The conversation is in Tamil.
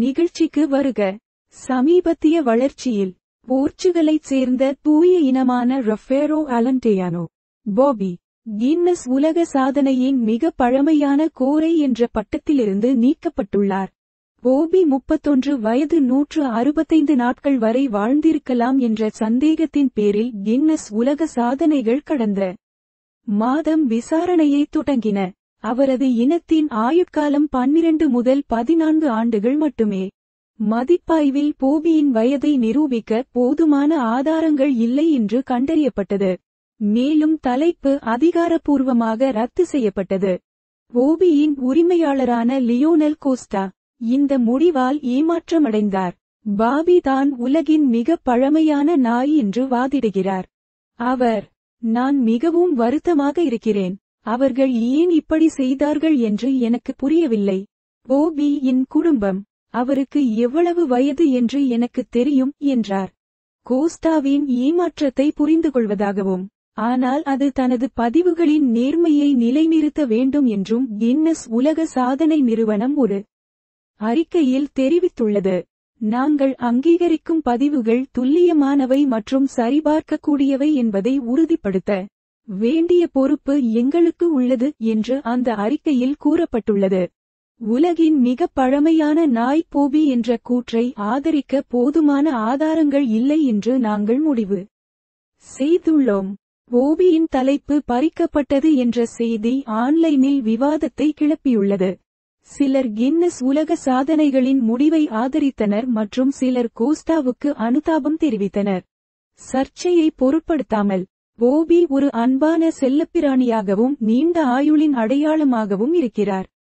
நிகழ்ச்சிக்கு வருக சமீபத்திய வளர்ச்சியில் போர்ச்சுகலைச் சேர்ந்த தூய இனமான ரஃபேரோ அலன்டேயானோ பாபி கின்னஸ் உலக சாதனையின் மிக பழமையான கோரை என்ற பட்டத்திலிருந்து நீக்கப்பட்டுள்ளார் போபி முப்பத்தொன்று வயது நூற்று அறுபத்தைந்து நாட்கள் வரை வாழ்ந்திருக்கலாம் என்ற சந்தேகத்தின் பேரில் கின்னஸ் உலக சாதனைகள் கடந்த மாதம் விசாரணையை தொடங்கின அவரது இனத்தின் ஆயுட்காலம் பன்னிரண்டு முதல் பதினான்கு ஆண்டுகள் மட்டுமே மதிப்பாய்வில் போபியின் வயதை நிரூபிக்க போதுமான ஆதாரங்கள் இல்லை என்று கண்டறியப்பட்டது மேலும் தலைப்பு அதிகாரப்பூர்வமாக ரத்து செய்யப்பட்டது போபியின் உரிமையாளரான லியோனல் கோஸ்டா இந்த முடிவால் ஏமாற்றமடைந்தார் பாபி தான் உலகின் மிக பழமையான நாய் என்று வாதிடுகிறார் அவர் நான் மிகவும் வருத்தமாக இருக்கிறேன் அவர்கள் ஏன் இப்படி செய்தார்கள் என்று எனக்கு புரியவில்லை போபி என் குடும்பம் அவருக்கு எவ்வளவு வயது என்று எனக்கு தெரியும் என்றார் கோஸ்டாவின் ஏமாற்றத்தை புரிந்து கொள்வதாகவும் ஆனால் அது தனது பதிவுகளின் நேர்மையை நிலைநிறுத்த வேண்டும் என்றும் கின்னஸ் உலக சாதனை நிறுவனம் ஒரு அறிக்கையில் தெரிவித்துள்ளது நாங்கள் அங்கீகரிக்கும் பதிவுகள் துல்லியமானவை மற்றும் சரிபார்க்கக்கூடியவை என்பதை உறுதிப்படுத்த வேண்டிய பொறுப்பு எங்களுக்கு உள்ளது என்று அந்த அறிக்கையில் கூறப்பட்டுள்ளது உலகின் மிக பழமையான நாய் போபி என்ற கூற்றை ஆதரிக்க போதுமான ஆதாரங்கள் இல்லை என்று நாங்கள் முடிவு செய்துள்ளோம் போபியின் தலைப்பு பறிக்கப்பட்டது என்ற செய்தி ஆன்லைனில் விவாதத்தை கிளப்பியுள்ளது சிலர் கின்னஸ் உலக சாதனைகளின் முடிவை ஆதரித்தனர் மற்றும் சிலர் கோஸ்டாவுக்கு அனுதாபம் தெரிவித்தனர் சர்ச்சையை பொருட்படுத்தாமல் போபி ஒரு அன்பான செல்லப்பிராணியாகவும் நீண்ட ஆயுளின் அடையாளமாகவும் இருக்கிறார்